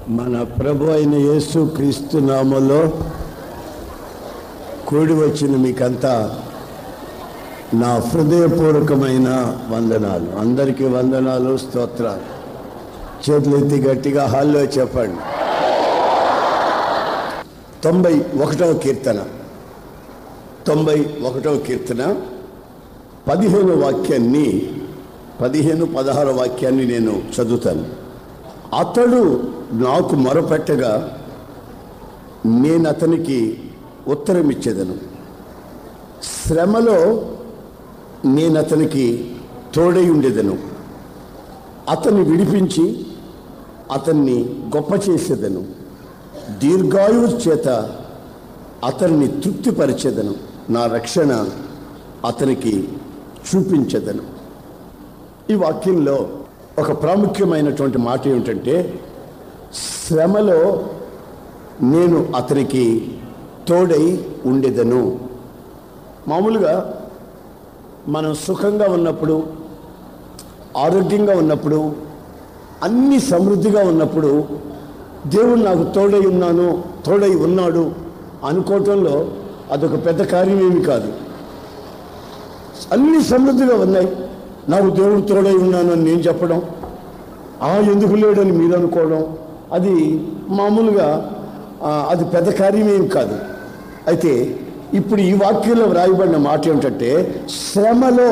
మన ప్రభు అయిన యేసు క్రీస్తు నామలో కూడి వచ్చిన మీకంతా నా హృదయపూర్వకమైన వందనాలు అందరికీ వందనాలు స్తోత్రాలు చేతులు ఎత్తి గట్టిగా హాల్లో చెప్పండి తొంభై ఒకటవ కీర్తన తొంభై ఒకటవ కీర్తన పదిహేను వాక్యాన్ని పదిహేను పదహారు వాక్యాన్ని నేను చదువుతాను అతడు నాకు మొరపెట్టగా నేను అతనికి ఉత్తరం ఇచ్చేదను శ్రమలో నేను అతనికి తోడై ఉండేదను అతన్ని విడిపించి అతన్ని గొప్ప చేసేదను దీర్ఘాయువు చేత అతన్ని తృప్తిపరిచేదను నా రక్షణ అతనికి చూపించేదను ఈ వాక్యంలో ఒక ప్రాముఖ్యమైనటువంటి మాట ఏమిటంటే శ్రమలో నేను అతనికి తోడై ఉండేదను మామూలుగా మనం సుఖంగా ఉన్నప్పుడు ఆరోగ్యంగా ఉన్నప్పుడు అన్ని సమృద్ధిగా ఉన్నప్పుడు దేవుడు నాకు తోడై ఉన్నాను తోడై ఉన్నాడు అనుకోవటంలో అదొక పెద్ద కార్యమేమి కాదు అన్ని సమృద్ధిగా ఉన్నాయి నాకు దేవుడు తోడై ఉన్నాను అని నేను చెప్పడం ఆ ఎందుకు లేడని మీరు అనుకోవడం అది మామూలుగా ఆ, అది పెద్ద కార్యమేం కాదు అయితే ఇప్పుడు ఈ వాక్యంలో వ్రాయబడిన మాట ఏమిటంటే శ్రమలో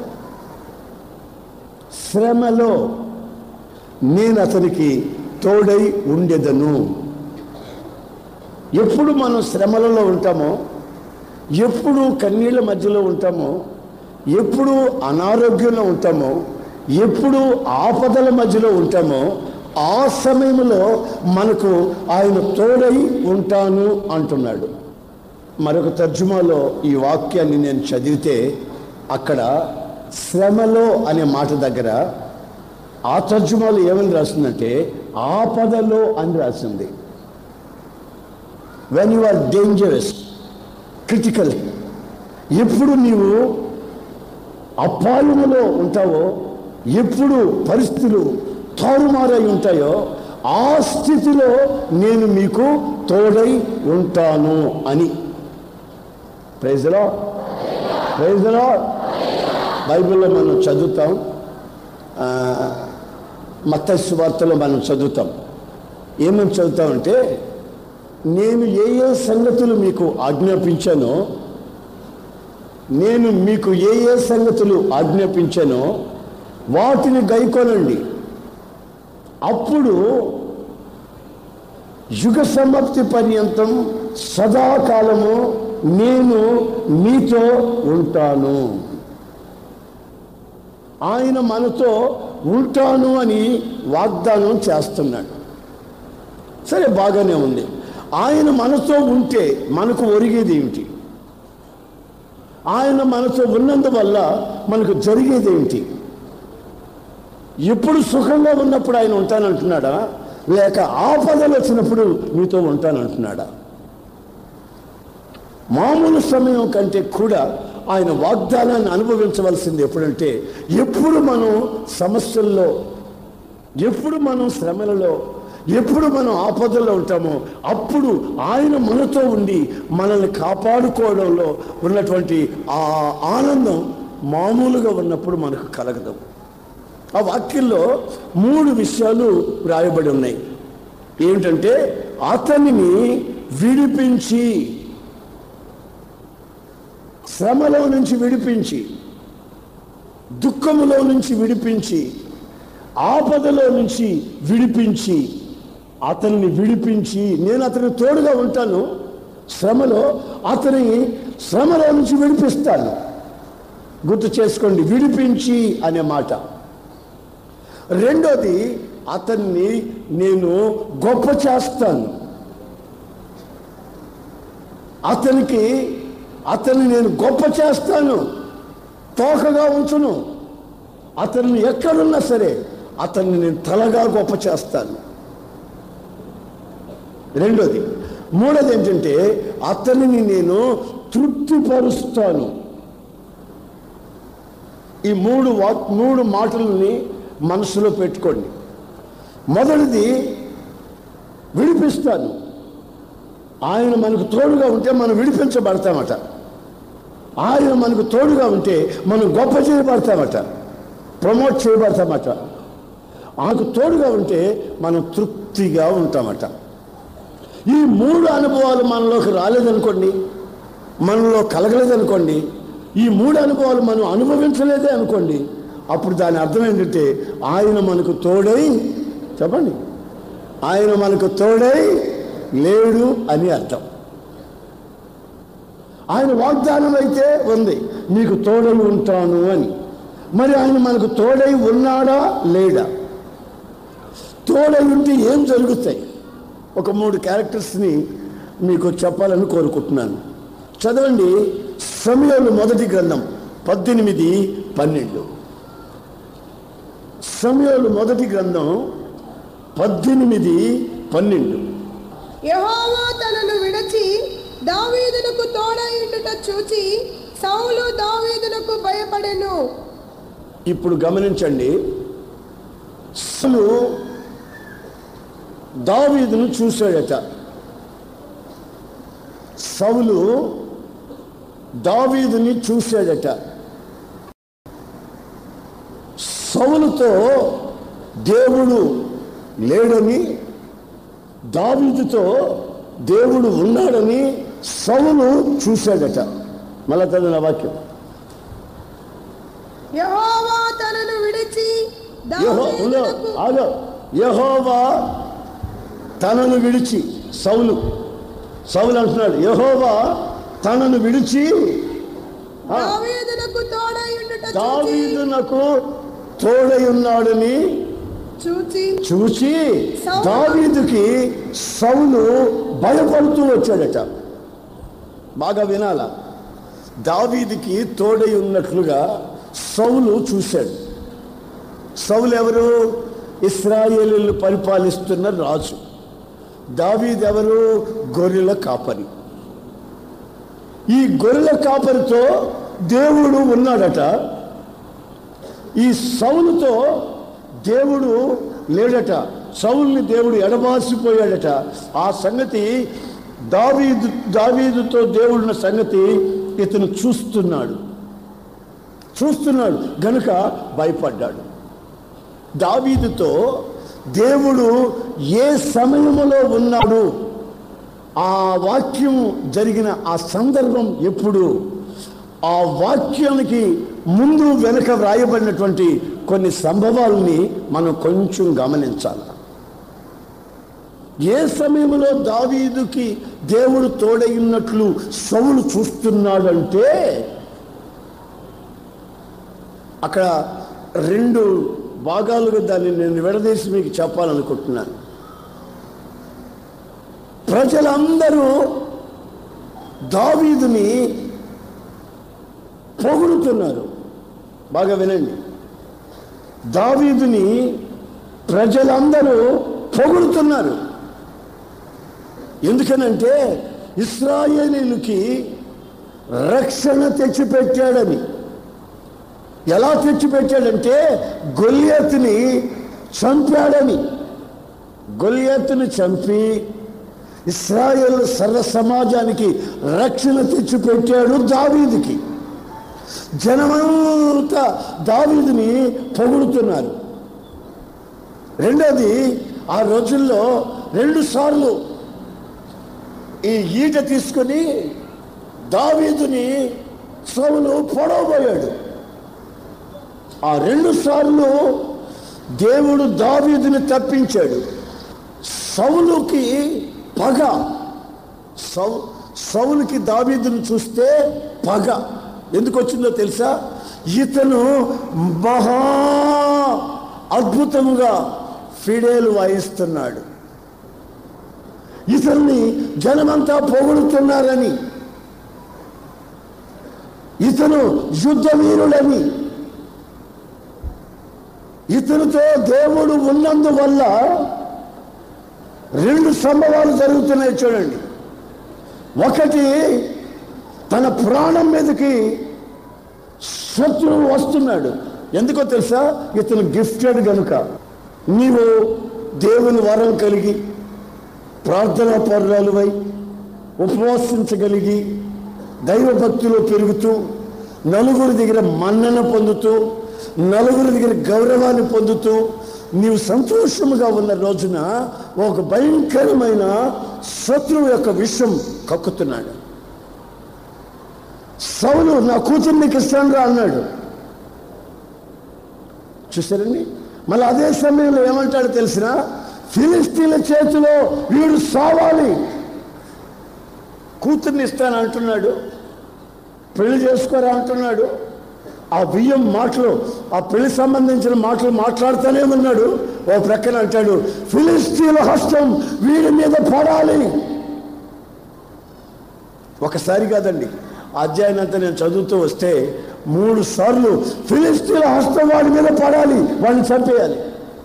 శ్రమలో నేను అతనికి తోడై ఉండేదను ఎప్పుడు మనం శ్రమలలో ఉంటామో ఎప్పుడు కన్నీళ్ళ మధ్యలో ఉంటామో ఎప్పుడు అనారోగ్యంలో ఉంటామో ఎప్పుడు ఆపదల మధ్యలో ఉంటామో ఆ సమయంలో మనకు ఆయన తోడై ఉంటాను అంటున్నాడు మరొక తర్జుమాలో ఈ వాక్యాన్ని నేను చదివితే అక్కడ శ్రమలో అనే మాట దగ్గర ఆ తర్జుమాలో ఏమని రాసిందంటే ఆపదలో అని రాసింది when you are dangerous critical ఎప్పుడు నీవు అపాయములో ఉంటావో ఎప్పుడు పరిస్థితులు తారుమారై ఉంటాయో ఆ స్థితిలో నేను మీకు తోడై ఉంటాను అని ప్రైజ్లో ప్రైజ్లో బైబిల్లో మనం చదువుతాం ఆ, మత్తయి వార్తలో మనం చదువుతాం ఏమని చదువుతామంటే నేను ఏ ఏ సంగతులు మీకు ఆజ్ఞాపించానో నేను మీకు ఏ ఏ సంగతులు ఆజ్ఞాపించానో వాటిని గైకొనండి అప్పుడు యుగ సమాప్తి పర్యంతం సదాకాలము నేను మీతో ఉంటాను ఆయన మనతో ఉంటాను అని వాగ్దానం చేస్తున్నాడు సరే బాగానే ఉంది ఆయన మనతో ఉంటే మనకు ఒరిగేది ఏమిటి ఆయన మనతో ఉన్నందువల్ల మనకు జరిగేది ఏమిటి ఎప్పుడు సుఖంగా ఉన్నప్పుడు ఆయన ఉంటానంటున్నాడా లేక ఆపదలు వచ్చినప్పుడు మీతో ఉంటానంటున్నాడా మామూలు సమయం కంటే కూడా ఆయన వాగ్దానాన్ని అనుభవించవలసింది ఎప్పుడంటే ఎప్పుడు మనం సమస్యల్లో ఎప్పుడు మనం శ్రమలలో ఎప్పుడు మనం ఆపదల్లో ఉంటామో అప్పుడు ఆయన మనతో ఉండి మనల్ని కాపాడుకోవడంలో ఉన్నటువంటి ఆ ఆనందం మామూలుగా ఉన్నప్పుడు మనకు కలగదు ఆ వాక్యంలో మూడు విషయాలు వ్రాయబడి ఉన్నాయి ఏమిటంటే అతనిని విడిపించి శ్రమలో నుంచి విడిపించి దుఃఖములో నుంచి విడిపించి ఆపదలో నుంచి విడిపించి అతన్ని విడిపించి నేను అతని తోడుగా ఉంటాను శ్రమలో అతని శ్రమలో నుంచి విడిపిస్తాను గుర్తు చేసుకోండి విడిపించి అనే మాట రెండోది అతన్ని నేను గొప్ప చేస్తాను అతనికి అతన్ని నేను గొప్ప చేస్తాను తోకగా ఉంచును అతన్ని ఎక్కడున్నా సరే అతన్ని నేను తలగా గొప్ప చేస్తాను రెండోది మూడోది ఏంటంటే అతనిని నేను తృప్తిపరుస్తాను ఈ మూడు వా మూడు మాటలని మనసులో పెట్టుకోండి మొదటిది విడిపిస్తాను ఆయన మనకు తోడుగా ఉంటే మనం విడిపించబడతామట ఆయన మనకు తోడుగా ఉంటే మనం గొప్ప చేయబడతామట ప్రమోట్ చేయబడతామట ఆయనకు తోడుగా ఉంటే మనం తృప్తిగా ఉంటామట ఈ మూడు అనుభవాలు మనలోకి రాలేదనుకోండి మనలో కలగలేదనుకోండి ఈ మూడు అనుభవాలు మనం అనుభవించలేదే అనుకోండి అప్పుడు దాని అర్థం ఏంటంటే ఆయన మనకు తోడై చెప్పండి ఆయన మనకు తోడై లేడు అని అర్థం ఆయన వాగ్దానం అయితే ఉంది నీకు తోడై ఉంటాను అని మరి ఆయన మనకు తోడై ఉన్నాడా లేడా తోడై ఉంటే ఏం జరుగుతాయి ఒక మూడు క్యారెక్టర్స్ని మీకు చెప్పాలని కోరుకుంటున్నాను చదవండి సమయంలో మొదటి గ్రంథం పద్దెనిమిది పన్నెండు సమయంలో మొదటి గ్రంథం పద్దెనిమిది పన్నెండు యెహోవా తనను విడచి దావీదునకు తోడయుండుట చూచి సౌలు దావీదునకు భయపడెను ఇప్పుడు గమనించండి అసలు దావీదును చూశాడట సౌలు దావీదుని చూశాడట సౌలుతో దేవుడు లేడని దావీదుతో దేవుడు ఉన్నాడని సౌలు చూశాడట మళ్ళా చదివిన వాక్యం యెహోవా తనను విడిచి యెహో ఉండు, దావీదునకు ఆగు. యెహోవా తనను విడిచి సౌలు సౌలు అంటున్నాడు యెహోవా తనను విడిచి ఆ, దావీదునకు తోడయుండుట చూచి దావీదునకు తోడై ఉన్నాడని చూచి చూసి సౌలు- దావీదుకి సౌలు భయపడుతూ వచ్చాడట బాగా వినాల దావీదుకి తోడై ఉన్నట్లుగా సౌలు చూశాడు సౌలు ఎవరు ఇస్రాయేలీలు పరిపాలిస్తున్న రాజు దావీదు ఎవరు గొర్రెల కాపరి ఈ గొర్రెల కాపరితో దేవుడు ఉన్నాడట ఈ సౌలుతో దేవుడు లేడట సౌల్ని దేవుడు ఎడబాసిపోయాడట ఆ సంగతి దావీదు దావీదుతో దేవుడున్న సంగతి ఇతను చూస్తున్నాడు చూస్తున్నాడు గనుక భయపడ్డాడు దావీదుతో దేవుడు ఏ సమయములో ఉన్నాడు ఆ వాక్యం జరిగిన ఆ సందర్భం ఎప్పుడు ఆ వాక్యానికి ముందు వెనుక వ్రాయబడినటువంటి కొన్ని సంభవాలని మనం కొంచెం గమనించాలి ఏ సమయంలో దావీదుకి దేవుడు తోడైనట్లు సౌలు చూస్తున్నాడంటే అక్కడ రెండు భాగాలుగా దాన్ని నేను విడదీసి మీకు చెప్పాలనుకుంటున్నాను ప్రజలందరూ దావీదుని పొగుడుతున్నారు బాగా వినండి దావీదుని ప్రజలందరూ పొగుడుతున్నారు ఎందుకనంటే ఇస్రాయేలీలకి రక్షణ తెచ్చిపెట్టాడని ఎలా తెచ్చిపెట్టాడంటే గొల్యత్ని చంపాడని గొల్యత్తుని చంపి ఇస్రాయేల్ సర్వ సమాజానికి రక్షణ తెచ్చిపెట్టాడు దావీదుకి జనమంతా దావీదుని పొగుడుతున్నారు రెండోది ఆ రోజుల్లో రెండు సార్లు ఈ ఈట తీసుకొని దావీదుని సౌలు పొడవబోయాడు ఆ రెండు సార్లు దేవుడు దావీదుని తప్పించాడు సౌలుకి పగ సౌ సౌలుకి దావీదుని చూస్తే పగ ఎందుకు వచ్చిందో తెలుసా ఇతను మహా అద్భుతముగా ఫిడేలు వాయిస్తున్నాడు ఇతన్ని జనమంతా పొగుడుతున్నారని ఇతను యుద్ధ వీరుడని ఇతనితో దేవుడు ఉన్నందువల్ల రెండు సంభవాలు జరుగుతున్నాయి చూడండి ఒకటి తన ప్రాణం మీదకి శత్రువు వస్తున్నాడు ఎందుకో తెలుసా ఇతను గిఫ్టెడ్ గనుక నీవు దేవుని వరం కలిగి ప్రార్థనా పరురాలువై ఉపవాసించగలిగి దైవభక్తిలో పెరుగుతూ నలుగురి దగ్గర మన్నన పొందుతూ నలుగురి దగ్గర గౌరవాన్ని పొందుతూ నీవు సంతోషముగా ఉన్న రోజున ఒక భయంకరమైన శత్రువు యొక్క విషం కక్కుతున్నాడు సౌలు నా కూతురు నీకు ఇస్తాను రా అన్నాడు చూసారండి మళ్ళీ అదే సమయంలో ఏమంటాడు తెలిసిన ఫిలిస్తీన్ల చేతిలో వీడు సావాలి కూతుర్ని ఇస్తాను అంటున్నాడు పెళ్లి చేసుకోరా అంటున్నాడు ఆ బియ్యం మాటలు ఆ పెళ్లి సంబంధించిన మాటలు మాట్లాడుతూనే ఉన్నాడు ఓ ప్రక్కన అంటాడు ఫిలిస్తీన్ల హస్తం వీడి మీద పడాలి ఒకసారి కాదండి ఆ అధ్యాయం అంతా నేను చదువుతూ వస్తే మూడు సార్లు ఫిలిస్తీన్ల హస్తం వాడి మీద పడాలి వాడిని చంపేయాలి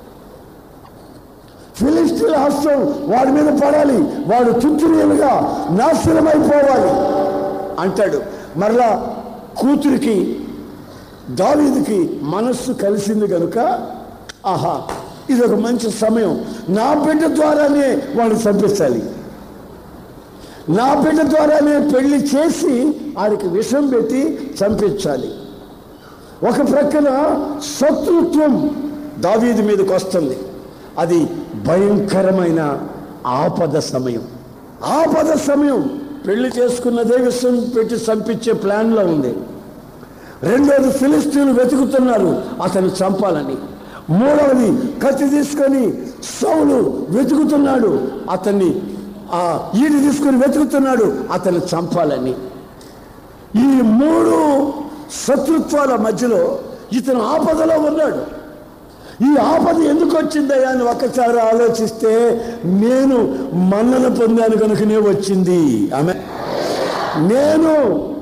ఫిలిస్తీన్ల హస్తం వాడి మీద పడాలి వాడు తుత్తునీలుగా నాశనమైపోవాలి అంటాడు మరలా కూతురికి దావీదుకి మనస్సు కలిసింది కనుక ఆహా ఇది ఒక మంచి సమయం నా బిడ్డ ద్వారానే వాడిని చంపించాలి నా బిడ్డ ద్వారానే పెళ్లి చేసి ఆడికి విషం పెట్టి చంపించాలి ఒక ప్రక్కన శత్రుత్వం దావీదు మీదకి వస్తుంది అది భయంకరమైన ఆపద సమయం ఆపద సమయం పెళ్లి చేసుకున్నదే విషం పెట్టి చంపించే ప్లాన్లో ఉంది రెండవది ఫిలిస్తీన్లు వెతుకుతున్నారు అతను చంపాలని మూడవది కత్తి తీసుకొని సౌలు వెతుకుతున్నాడు అతన్ని ఆ ఈడి తీసుకొని వెతుకుతున్నాడు అతను చంపాలని ఈ మూడు శత్రుత్వాల మధ్యలో ఇతను ఆపదలో ఉన్నాడు ఈ ఆపద ఎందుకు వచ్చిందయ్యా అని ఒక్కసారి ఆలోచిస్తే నేను మన్నన పొందాను కనుకనే వచ్చింది ఆమె నేను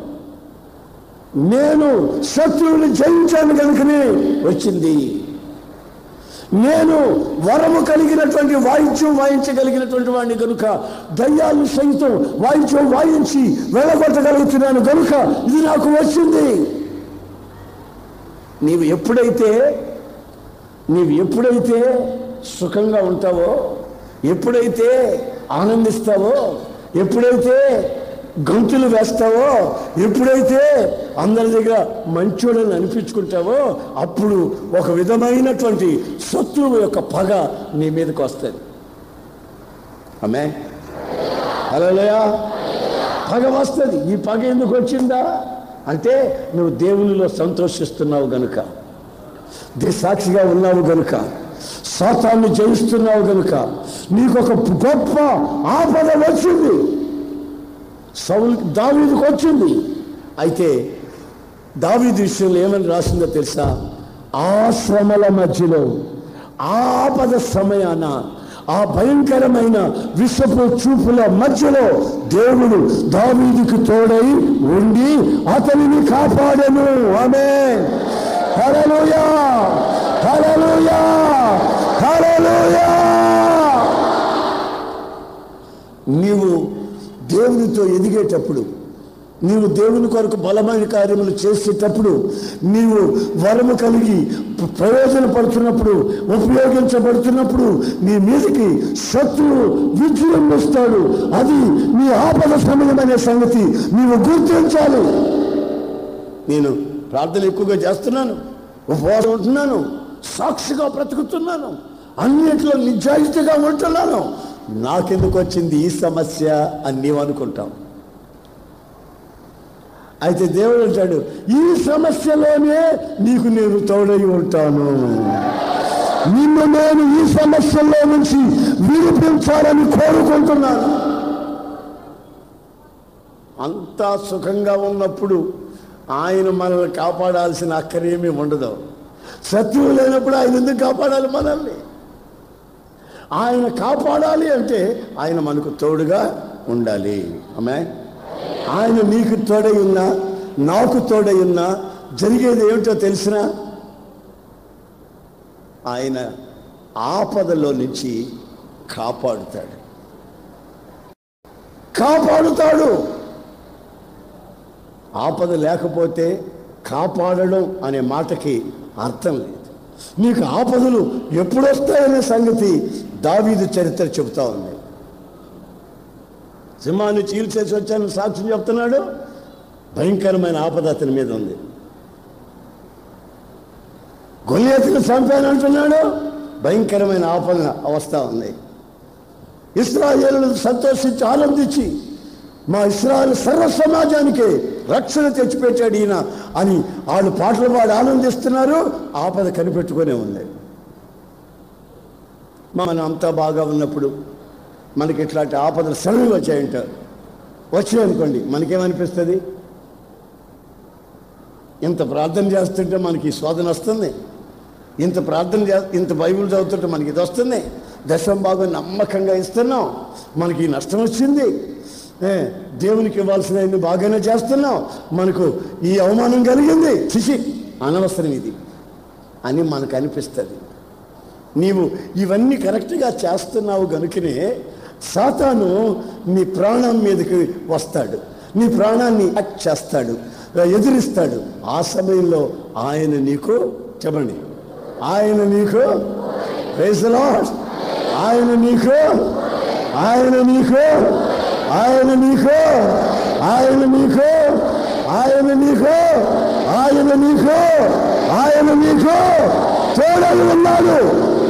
నేను శత్రువుని జయించాను కనుకనే వచ్చింది నేను వరము కలిగినటువంటి వాయిద్యం వాయించగలిగినటువంటి వాడిని కనుక దయ్యాలు సైతం వాయిద్యం వాయించి వెళ్ళగొట్టగలుగుతున్నాను కనుక ఇది నాకు వచ్చింది నీవు ఎప్పుడైతే నీవు ఎప్పుడైతే సుఖంగా ఉంటావో ఎప్పుడైతే ఆనందిస్తావో ఎప్పుడైతే గంతులు వేస్తావో ఎప్పుడైతే అందరి దగ్గర మంచోడని అనిపించుకుంటావో అప్పుడు ఒక విధమైనటువంటి శత్రువు యొక్క పగ నీ మీదకి వస్తుంది ఆమె హలోయా పగ వస్తుంది ఈ పగ ఎందుకు వచ్చిందా అంటే నువ్వు దేవునిలో సంతోషిస్తున్నావు గనుక సాక్షిగా ఉన్నావు గనుక సాతాన్ని జయిస్తున్నావు గనుక నీకు ఒక గొప్ప ఆపద వచ్చింది సౌలు దావీదుకు వచ్చింది అయితే దావీదు విషయంలో ఏమని రాసిందో తెలుసా ఆ శ్రమల మధ్యలో ఆ ఆపద సమయాన ఆ భయంకరమైన విషపు చూపుల మధ్యలో దేవుడు దావీదుకు తోడై ఉండి అతనిని కాపాడను ఆమె హల్లెలూయా హల్లెలూయా హల్లెలూయా నీవు దేవునితో ఎదిగేటప్పుడు నీవు దేవుని కొరకు బలమైన కార్యములు చేసేటప్పుడు నీవు వరము కలిగి ప్ర- ప్రయోజనపడుతున్నప్పుడు ఉపయోగించబడుతున్నప్పుడు నీ మీదకి శత్రువు విజృంభిస్తాడు అది నీ ఆపద సమయం అనే సంగతి నీవు గుర్తించాలి నేను ప్రార్థన ఎక్కువగా చేస్తున్నాను ఉపవాసం ఉంటున్నాను సాక్షిగా బ్రతుకుతున్నాను అన్నిట్లో నిజాయితీగా ఉంటున్నాను నాకెందుకు వచ్చింది ఈ సమస్య అని నీవు అనుకుంటావు అయితే దేవుడు అంటాడు ఈ సమస్యలోనే నీకు నేను తోడై ఉంటాను నిన్ను నేను ఈ సమస్యల్లో నుంచి విడిపించాలని కోరుకుంటున్నాను అంతా సుఖంగా ఉన్నప్పుడు ఆయన మనల్ని కాపాడాల్సిన అక్కరేమీ ఉండదు శత్రువు లేనప్పుడు ఆయన ఎందుకు కాపాడాలి మనల్ని ఆయన కాపాడాలి అంటే ఆయన మనకు తోడుగా ఉండాలి ఆమె ఆయన నీకు తోడై ఉన్నా నాకు తోడై ఉన్నా జరిగేది ఏమిటో తెలిసినా ఆయన ఆపదలో నుంచి కాపాడుతాడు కాపాడుతాడు ఆపద లేకపోతే కాపాడడం అనే మాటకి అర్థం లేదు నీకు ఆపదలు ఎప్పుడు వస్తాయనే సంగతి దావీదు చరిత్ర చెబుతా ఉంది సింహాన్ని చీల్చేసి వచ్చాను సాక్ష్యం చెప్తున్నాడు భయంకరమైన ఆపద అతని మీద ఉంది గొల్లియతను చంపాను అంటున్నాడు భయంకరమైన ఆపద అవస్థ ఉంది ఇస్రాయేలు సంతోషించి ఆనందించి మా ఇస్రాయల్ సర్వ సమాజానికి రక్షణ తెచ్చిపెట్టాడు ఈయన అని వాళ్ళు పాటలు పాడి ఆనందిస్తున్నారు ఆపద కనిపెట్టుకునే ఉంది మనం అంతా బాగా ఉన్నప్పుడు మనకి ఇట్లాంటి ఆపదలు సడన్గా వచ్చాయంటారు వచ్చాయనుకోండి మనకేమనిపిస్తుంది ఇంత ప్రార్థన చేస్తుంటే మనకి ఈ శోధన వస్తుంది ఇంత ప్రార్థన చే ఇంత బైబిల్ చదువుతుంటే మనకి ఇది వస్తుంది దశం భాగం నమ్మకంగా ఇస్తున్నాం మనకి ఈ నష్టం వచ్చింది ఏ దేవునికి ఇవ్వాల్సిన బాగానే చేస్తున్నాం మనకు ఈ అవమానం కలిగింది చిసి అనవసరం ఇది అని మనకు అనిపిస్తుంది నీవు ఇవన్నీ కరెక్ట్గా చేస్తున్నావు కనుకనే సాతాను నీ ప్రాణం మీదకి వస్తాడు నీ ప్రాణాన్ని అటాక్ చేస్తాడు ఎదిరిస్తాడు ఆ సమయంలో ఆయన నీకు చెప్పండి ఆయన నీకు Praise the Lord. ఆయన నీకు ఆయన నీకు ఆయన నీకు ఆయన నీకు ఆయన నీకు ఆయన నీకు ఆయన నీకు తోడని ఉన్నాడు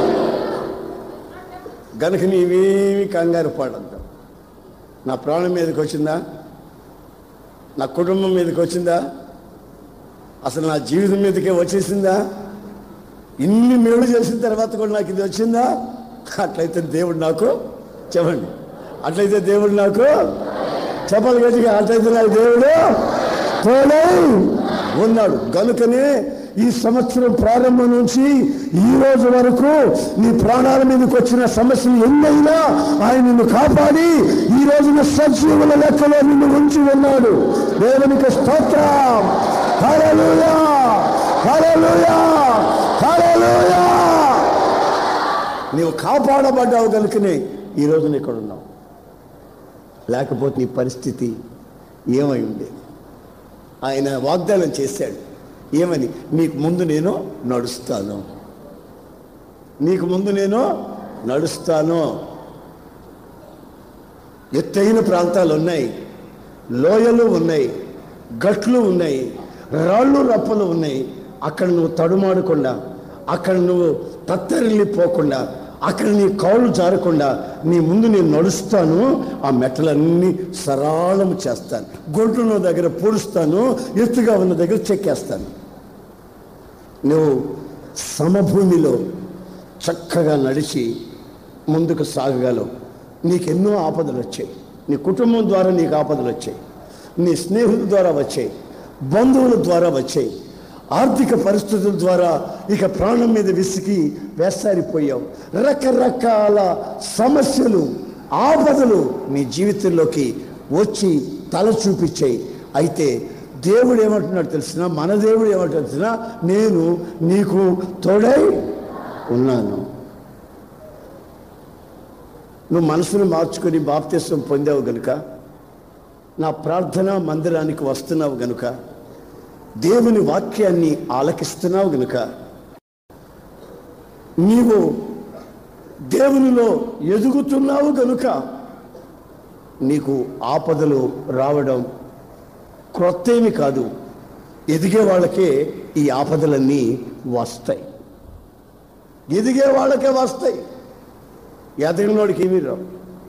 గనుక నీవేమి కంగారు పడద్దు నా ప్రాణం మీదకి వచ్చిందా నా కుటుంబం మీదకి వచ్చిందా అసలు నా జీవితం మీదకే వచ్చేసిందా ఇన్ని మేలు చేసిన తర్వాత కూడా నాకు ఇది వచ్చిందా అట్లయితే దేవుడు నాకు చెప్పండి అట్లయితే దేవుడు నాకు చెప్పాలి గట్టిగా అట్లయితే నాకు దేవుడు తోడై ఉన్నాడు గనుకనే ఈ సంవత్సరం ప్రారంభం నుంచి ఈ రోజు వరకు నీ ప్రాణాల మీదకి వచ్చిన సమస్యలు ఎన్నైనా ఆయన నిన్ను కాపాడి ఈ రోజున సజీవుల లెక్కలో నిన్ను ఉంచి ఉన్నాడు దేవునికి స్తోత్రం హల్లెలూయా హల్లెలూయా హల్లెలూయా నీవు కాపాడబడ్డావు కనుకనే ఈ రోజున ఇక్కడ ఉన్నావు లేకపోతే నీ పరిస్థితి ఏమై ఉండేది ఆయన వాగ్దానం చేశాడు ఏమని నీకు ముందు నేను నడుస్తాను నీకు ముందు నేను నడుస్తాను ఎత్తైన ప్రాంతాలు ఉన్నాయి లోయలు ఉన్నాయి గట్లు ఉన్నాయి రాళ్ళు రప్పలు ఉన్నాయి అక్కడ నువ్వు తడుమాడకుండా అక్కడ నువ్వు తత్తరిల్లిపోకుండా అక్కడ నీ కాళ్ళు జారకుండా నీ ముందు నేను నడుస్తాను ఆ మెట్టలన్నీ సరళం చేస్తాను గొంతున్న దగ్గర పొడుస్తాను ఎత్తుగా ఉన్న దగ్గర చెక్కేస్తాను నువ్వు సమభూమిలో చక్కగా నడిచి ముందుకు సాగగలవు నీకెన్నో ఆపదలు వచ్చాయి నీ కుటుంబం ద్వారా నీకు ఆపదలు వచ్చాయి నీ స్నేహితుల ద్వారా వచ్చాయి బంధువుల ద్వారా వచ్చాయి ఆర్థిక పరిస్థితుల ద్వారా ఇక ప్రాణం మీద విసిగి వేసారిపోయావు రకరకాల సమస్యలు ఆపదలు నీ జీవితంలోకి వచ్చి తల చూపించాయి అయితే దేవుడు ఏమంటున్నాడు తెలిసిన మన దేవుడు ఏమంటున్నాడు తెలిసిన నేను నీకు తోడై ఉన్నాను నువ్వు మనసును మార్చుకొని బాప్తిస్వం పొందావు గనుక నా ప్రార్థన మందిరానికి వస్తున్నావు గనుక దేవుని వాక్యాన్ని ఆలకిస్తున్నావు గనుక నీవు దేవునిలో ఎదుగుతున్నావు గనుక నీకు ఆపదలు రావడం క్రొత్త ఏమి కాదు ఎదిగే వాళ్ళకే ఈ ఆపదలన్నీ వస్తాయి ఎదిగే వాళ్ళకే వస్తాయి ఎదగినోడికి ఏమీ రావు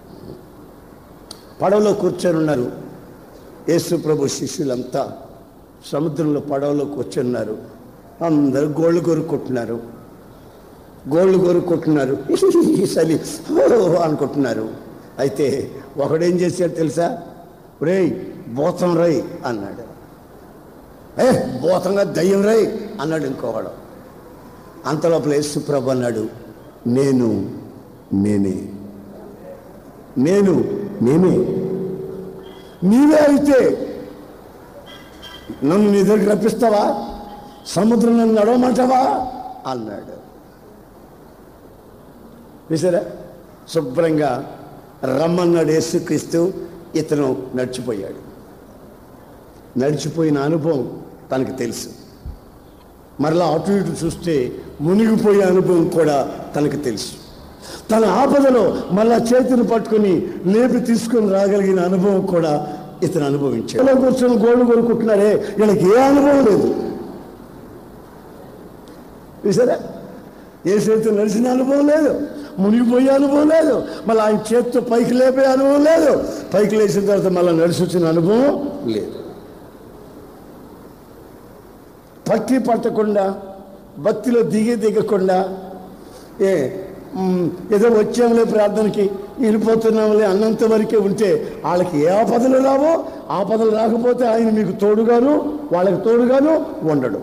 పడవలో కూర్చొని ఉన్నారు యేసు ప్రభు శిష్యులంతా సముద్రంలో పడవలో కూర్చున్నారు అందరూ గోళ్ళు కొరుక్కుంటున్నారు గోళ్ళు కొరుక్కుంటున్నారు సలి అనుకుంటున్నారు అయితే ఒకడేం చేశాడు తెలుసా రేయ్ భూతం రై అన్నాడు ఏ భూతంగా దయ్యం రై అన్నాడు ఇంకోవాడు అంతలోపల యేసుప్రభు అన్నాడు నేను నేనే నేను నేనే నీవే అయితే నన్ను నీ దగ్గర రప్పిస్తావా సముద్రం నన్ను నడవమంటావా అన్నాడు విసరా శుభ్రంగా రమ్మన్నాడు యేసుక్రీస్తు ఇతను నడిచిపోయాడు నడిచిపోయిన అనుభవం తనకు తెలుసు మరలా అటు ఇటు చూస్తే మునిగిపోయే అనుభవం కూడా తనకు తెలుసు తన ఆపదలో మళ్ళా చేతిని పట్టుకుని లేపి తీసుకొని రాగలిగిన అనుభవం కూడా ఇతను అనుభవించాడు ఇలా కూర్చొని గోళ్ళు కొనుక్కుంటున్నారే వీళ్ళకి ఏ అనుభవం లేదు చూసారా ఏ చేతితో నడిచిన అనుభవం లేదు మునిగిపోయే అనుభవం లేదు మళ్ళీ ఆయన చేతితో పైకి లేపే అనుభవం లేదు పైకి లేచిన తర్వాత మళ్ళీ నడిచి వచ్చిన అనుభవం లేదు పట్టి పట్టకుండా భక్తిలో దిగి దిగకుండా ఏ మ్, ఏదో వచ్చాంలే ప్రార్థనకి వెళ్ళిపోతున్నాంలే అన్నంత వరకే ఉంటే వాళ్ళకి ఏ ఆపదలు రావో ఆపదలు రాకపోతే ఆయన మీకు తోడుగాను వాళ్ళకి తోడుగాను ఉండడు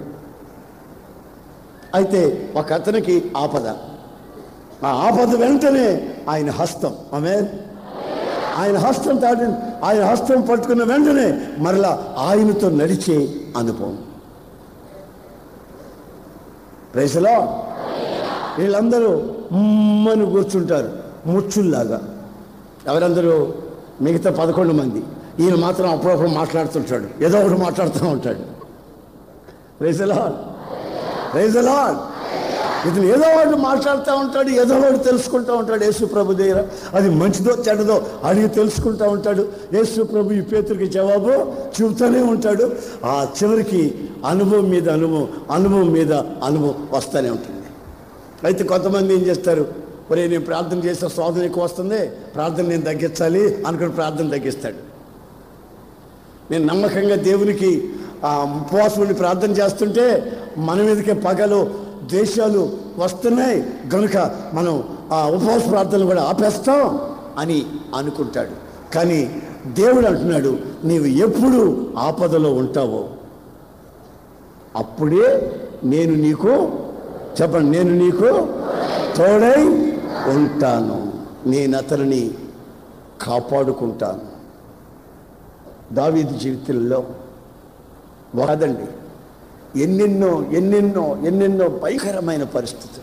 అయితే ఒక అతనికి ఆపద ఆ ఆపద వెంటనే ఆయన హస్తం ఆమె ఆయన హస్తం తాటి ఆయన హస్తం పట్టుకున్న వెంటనే మరలా ఆయనతో నడిచే అనుభవం రైసలో వీళ్ళందరూ ఉమ్మని కూర్చుంటారు ముచ్చుల్లాగా ఎవరందరూ మిగతా పదకొండు మంది ఈయన మాత్రం అప్పుడప్పుడు మాట్లాడుతుంటాడు ఏదో ఒకటి మాట్లాడుతూ ఉంటాడు రైసలా రైసలా ఇతను ఏదో ఒకటి మాట్లాడుతూ ఉంటాడు ఏదో ఒకటి తెలుసుకుంటూ ఉంటాడు యేసు ప్రభు దగ్గర అది మంచిదో చెడ్డదో అడిగి తెలుసుకుంటూ ఉంటాడు యేసు ప్రభు ఈ పేతురికి జవాబు చెబుతూనే ఉంటాడు ఆ చివరికి అనుభవం మీద అనుభవం అనుభవం మీద అనుభవం వస్తూనే ఉంటుంది అయితే కొంతమంది ఏం చేస్తారు ఒరే నేను ప్రార్థన చేస్తే శోధన ఎక్కువ వస్తుంది ప్రార్థన నేను తగ్గించాలి అనుకుని ప్రార్థన తగ్గిస్తాడు నేను నమ్మకంగా దేవునికి ఆ, ఉపవాసం ఉండి ప్రార్థన చేస్తుంటే మన మీదకే పగలు ద్వేషాలు వస్తున్నాయి గనుక మనం ఆ ఉపవాస ప్రార్థనలు కూడా ఆపేస్తాం అని అనుకుంటాడు కానీ దేవుడు అంటున్నాడు నీవు ఎప్పుడు ఆపదలో ఉంటావో అప్పుడే నేను నీకు చెప్పండి నేను నీకు తోడై ఉంటాను నేను అతనిని కాపాడుకుంటాను దావీదు జీవితంలో వాదండి ఎన్నెన్నో ఎన్నెన్నో ఎన్నెన్నో భయంకరమైన పరిస్థితులు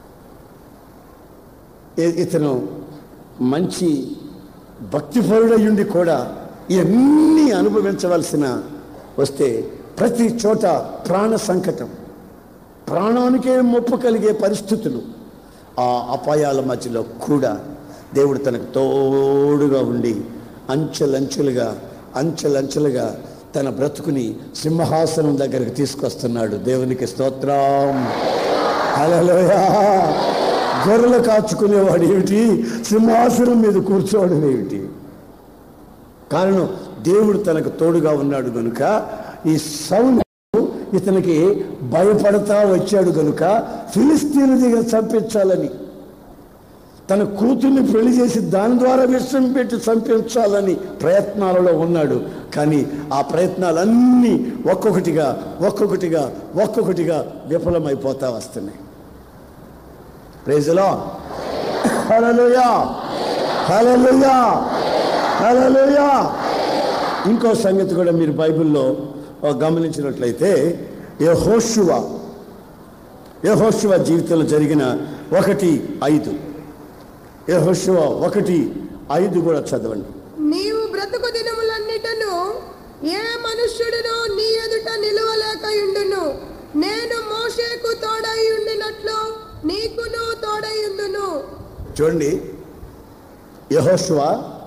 ఇ- ఇతను మంచి భక్తిపరుడయ్యుండి కూడా ఇవన్నీ అనుభవించవలసిన వస్తే ప్రతి చోట ప్రాణ సంకటం ప్రాణానికే ముప్పు కలిగే పరిస్థితులు ఆ అపాయాల మధ్యలో కూడా దేవుడు తనకు తోడుగా ఉండి అంచెలంచెలుగా అంచెలంచెలుగా తన బ్రతుకుని సింహాసనం దగ్గరికి తీసుకొస్తున్నాడు దేవునికి స్తోత్రం హల్లెలూయా గొర్రెలు కాచుకునేవాడు ఏమిటి సింహాసనం మీద కూర్చోవడం ఏమిటి కారణం దేవుడు తనకు తోడుగా ఉన్నాడు కనుక ఈ సౌలు ఇతనికి భయపడతా వచ్చాడు కనుక ఫిలిస్తీన్ దగ్గర చంపించాలని తన కూతుర్ని పెళ్లి చేసి దాని ద్వారా విషం పెట్టి చంపించాలని ప్రయత్నాలలో ఉన్నాడు కానీ ఆ ప్రయత్నాలన్నీ ఒక్కొక్కటిగా ఒక్కొక్కటిగా ఒక్కొక్కటిగా విఫలమైపోతా వస్తున్నాయి ప్రేజలో హలలుయా హలలుయా హలలుయా ఇంకో సంగతి కూడా మీరు బైబిల్లో ఆ, గమనించినట్లయితే యెహోషువ యెహోషువ జీవితంలో జరిగిన ఒకటి ఐదు యెహోషువ ఒకటి ఐదు కూడా చదవండి నీవు బ్రతుకు దినములన్నిటను ఏ మనుష్యుడును నీ ఎదుట నిలువలేకయుండును నేను మోషేకు తోడై ఉండినట్లు నీకును తోడై ఉండును చూడండి యెహోషువ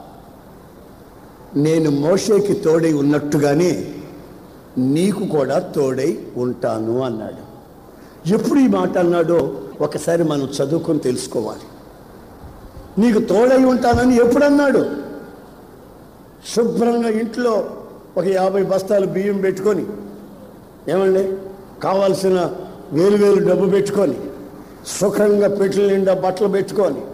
నేను మోషేకి తోడై ఉన్నట్టుగానే నీకు కూడా తోడై ఉంటాను అన్నాడు ఎప్పుడు ఈ మాట అన్నాడో ఒకసారి మనం చదువుకొని తెలుసుకోవాలి నీకు తోడై ఉంటానని ఎప్పుడు అన్నాడు శుభ్రంగా ఇంట్లో ఒక యాభై బస్తాలు బియ్యం పెట్టుకొని ఏమండి కావాల్సిన వేలు వేలు డబ్బు పెట్టుకొని సుఖంగా పెట్ల నిండా బట్టలు పెట్టుకొని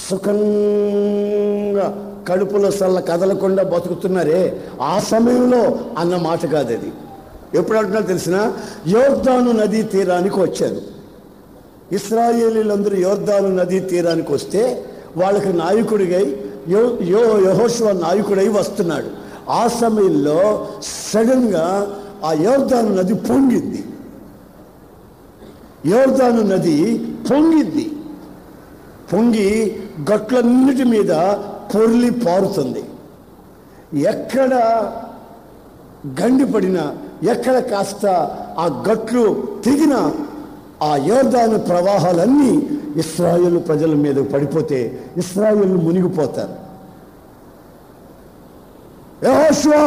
సుఖంగా కడుపులో సల్ల కదలకుండా బతుకుతున్నారే ఆ సమయంలో అన్న మాట కాదు అది ఎప్పుడు అంటున్నా తెలిసిన యోర్దాను నదీ తీరానికి వచ్చారు ఇస్రాయేలీలందరూ యోర్దాను నదీ తీరానికి వస్తే వాళ్ళకి నాయకుడిగై యో యో యహోశివ నాయకుడై వస్తున్నాడు ఆ సమయంలో సడన్గా ఆ యోర్దాను నది పొంగింది యోర్దాను నది పొంగింది పొంగి గట్లన్నిటి మీద పొర్లి పారుతుంది ఎక్కడ గండిపడినా ఎక్కడ కాస్త ఆ గట్లు తెగిన ఆ యోర్దాను ప్రవాహాలన్నీ ఇస్రాయేల్ ప్రజల మీద పడిపోతే ఇస్రాయేల్ మునిగిపోతారు యెహోషువ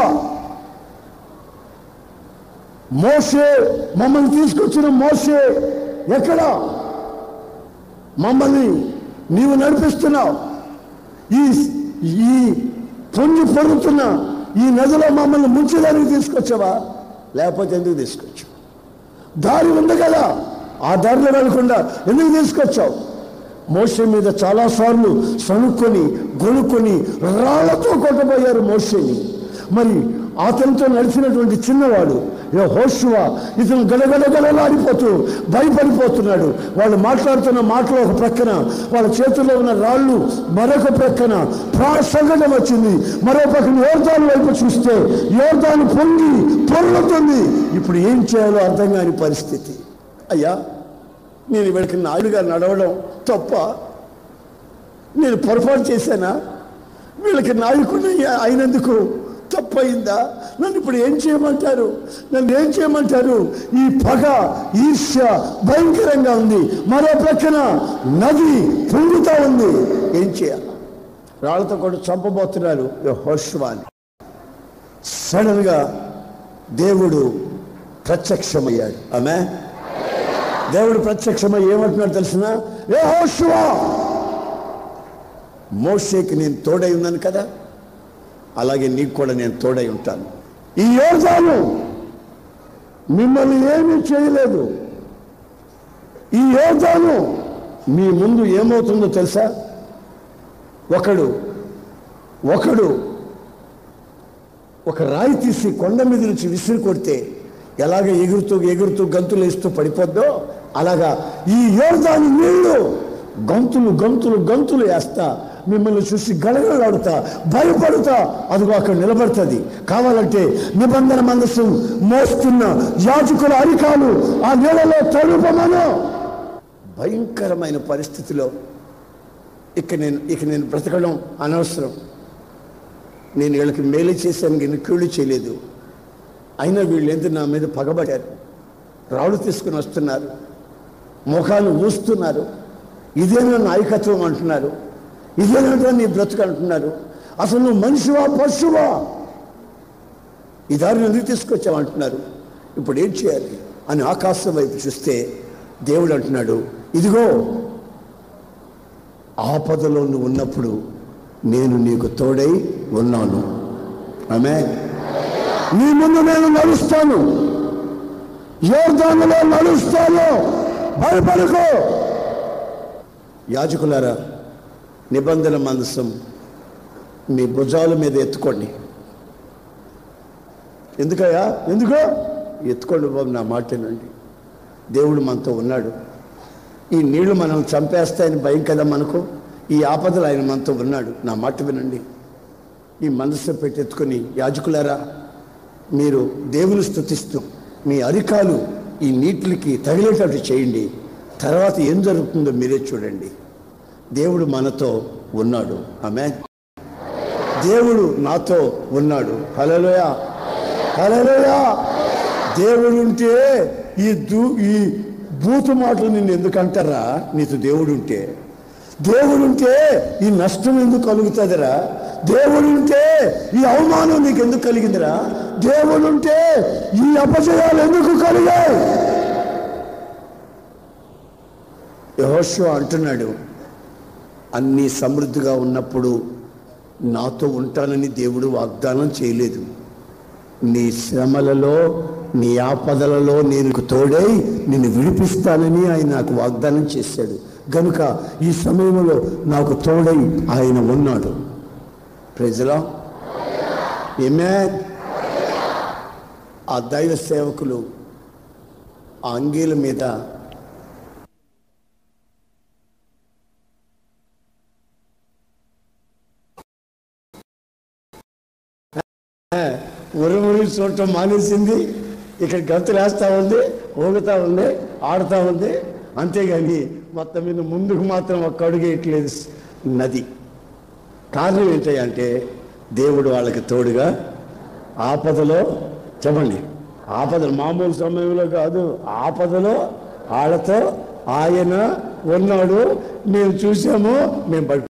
మోషే మమ్మల్ని తీసుకొచ్చిన మోషే ఎక్కడ మమ్మల్ని నీవు నడిపిస్తున్నావు ఈ ఈ పొంగి పొరుగుతున్న ఈ నదిలో మమ్మల్ని ముంచేదానికి తీసుకొచ్చావా లేకపోతే ఎందుకు తీసుకొచ్చావు దారి ఉంది కదా ఆ దారిలో వెళ్ళకుండా ఎందుకు తీసుకొచ్చావు మోషే మీద చాలాసార్లు సణుక్కొని గొనుక్కొని రాళ్లతో కొట్టబోయారు మోషేని మరి అతనితో నడిచినటువంటి చిన్నవాడు ఏ హోషువా ఇతను గడగడగడలాడిపోతూ భయపడిపోతున్నాడు వాళ్ళు మాట్లాడుతున్న మాటలు ఒక ప్రక్కన వాళ్ళ చేతుల్లో ఉన్న రాళ్ళు మరొక ప్రక్కన ప్రాణ సంఘటన వచ్చింది మరో పక్కన యోర్దాను వైపు చూస్తే యోర్దాను పొంగి పొర్లుతుంది ఇప్పుడు ఏం చేయాలో అర్థం కాని పరిస్థితి అయ్యా నేను వీళ్ళకి నాయుడుగా నడవడం తప్ప నేను పొరపాటు చేశానా వీళ్ళకి నాయకుడు అయినందుకు తప్పయిందా నన్ను ఇప్పుడు ఏం చేయమంటారు నన్ను ఏం చేయమంటారు ఈ పగ ఈర్ష్య భయంకరంగా ఉంది మరో ప్రక్కన నది పొంగుతా ఉంది ఏం చేయాలి రాళ్లతో కూడా చంపబోతున్నారు హోష్వాని సడన్ గా దేవుడు ప్రత్యక్షమయ్యాడు ఆమె దేవుడు ప్రత్యక్షమై ఏమంటున్నాడు తెలిసిన ఏ హోషువా మోషేకి నేను తోడై ఉన్నాను కదా అలాగే నీకు కూడా నేను తోడై ఉంటాను ఈ యోధాను మిమ్మల్ని ఏమీ చేయలేదు ఈ యోధాను మీ ముందు ఏమవుతుందో తెలుసా ఒకడు ఒకడు ఒక రాయి తీసి కొండ మీద నుంచి విసిరి కొడితే ఎలాగ ఎగురుతూ ఎగురుతూ గంతులు వేస్తూ పడిపోద్దో అలాగా ఈ యోర్దాని నీళ్లు గంతులు గంతులు గంతులు వేస్తా మిమ్మల్ని చూసి గడగడలాడుతా భయపడుతా అదిగో అక్కడ నిలబడుతుంది కావాలంటే నిబంధన మనసు మోస్తున్న యాజకుల అరికాలు ఆ నీళ్ళలో తడుపమను భయంకరమైన పరిస్థితిలో ఇక నేను ఇక నేను బ్రతకడం అనవసరం నేను వీళ్ళకి మేలు చేశాను కానీ కీళ్ళు చేయలేదు అయినా వీళ్ళు ఎందుకు నా మీద పగబడ్డారు రాళ్ళు తీసుకుని వస్తున్నారు ముఖాలు ఊస్తున్నారు ఇదేనా నాయకత్వం అంటున్నారు ఇదేనంటే నీ బ్రతుకు అంటున్నారు అసలు నువ్వు మనిషివా పశువా ఈ దారిని ఎందుకు తీసుకొచ్చావు అంటున్నారు ఇప్పుడు ఏం చేయాలి అని ఆకాశం వైపు చూస్తే దేవుడు అంటున్నాడు ఇదిగో ఆపదలో నువ్వు ఉన్నప్పుడు నేను నీకు తోడై ఉన్నాను ఆమె నీ ముందు నేను నడుస్తాను యోర్దానులో నడుస్తాను భయపడకు యాజకులారా నిబంధన మందసం మీ భుజాల మీద ఎత్తుకోండి ఎందుకయ్యా ఎందుకో ఎత్తుకోండి బాబు నా మాట వినండి దేవుడు మనతో ఉన్నాడు ఈ నీళ్లు మనం చంపేస్తాయని భయం కదా మనకు ఈ ఆపదలు ఆయన మనతో ఉన్నాడు నా మాట వినండి ఈ మనసు పెట్టెత్తుకొని యాజకులారా మీరు దేవుని స్థుతిస్తూ మీ అరికాలు ఈ నీటికి తగిలేటట్టు చేయండి తర్వాత ఏం జరుగుతుందో మీరే చూడండి దేవుడు మనతో ఉన్నాడు ఆమె దేవుడు నాతో ఉన్నాడు హలోయ హలోయ దేవుడు ఉంటే ఈ దూ ఈ బూతు మాటలు నిన్ను ఎందుకు అంటారా నీతో దేవుడు ఉంటే దేవుడుంటే ఈ నష్టం ఎందుకు కలుగుతుందిరా దేవుడుంటే ఈ అవమానం నీకు ఎందుకు కలిగిందిరా దేవుడుంటే ఈ అపజయాలు ఎందుకు కలిగాయి యహోషువ అంటున్నాడు అన్నీ సమృద్ధిగా ఉన్నప్పుడు నాతో ఉంటానని దేవుడు వాగ్దానం చేయలేదు నీ శ్రమలలో నీ ఆపదలలో నేను తోడై నిన్ను విడిపిస్తానని ఆయన నాకు వాగ్దానం చేశాడు గనుక ఈ సమయంలో నాకు తోడై ఆయన ఉన్నాడు ప్రజలా ఏమే ఆ దైవ సేవకులు ఆ అంగీల మీద ఉరుమురి చూడటం మానేసింది ఇక్కడ గంతులు వేస్తూ ఉంది ఊగుతూ ఉంది ఆడుతూ ఉంది అంతేగాని మొత్తం మీద ముందుకు మాత్రం ఒక్క అడుగు వేయట్లేదు నది కారణం ఏంటంటే దేవుడు వాళ్ళకి తోడుగా ఆపదలో చెప్పండి ఆపదలు మామూలు సమయంలో కాదు ఆపదలో వాళ్ళతో ఆయన ఉన్నాడు మేము చూసాము మేము భయ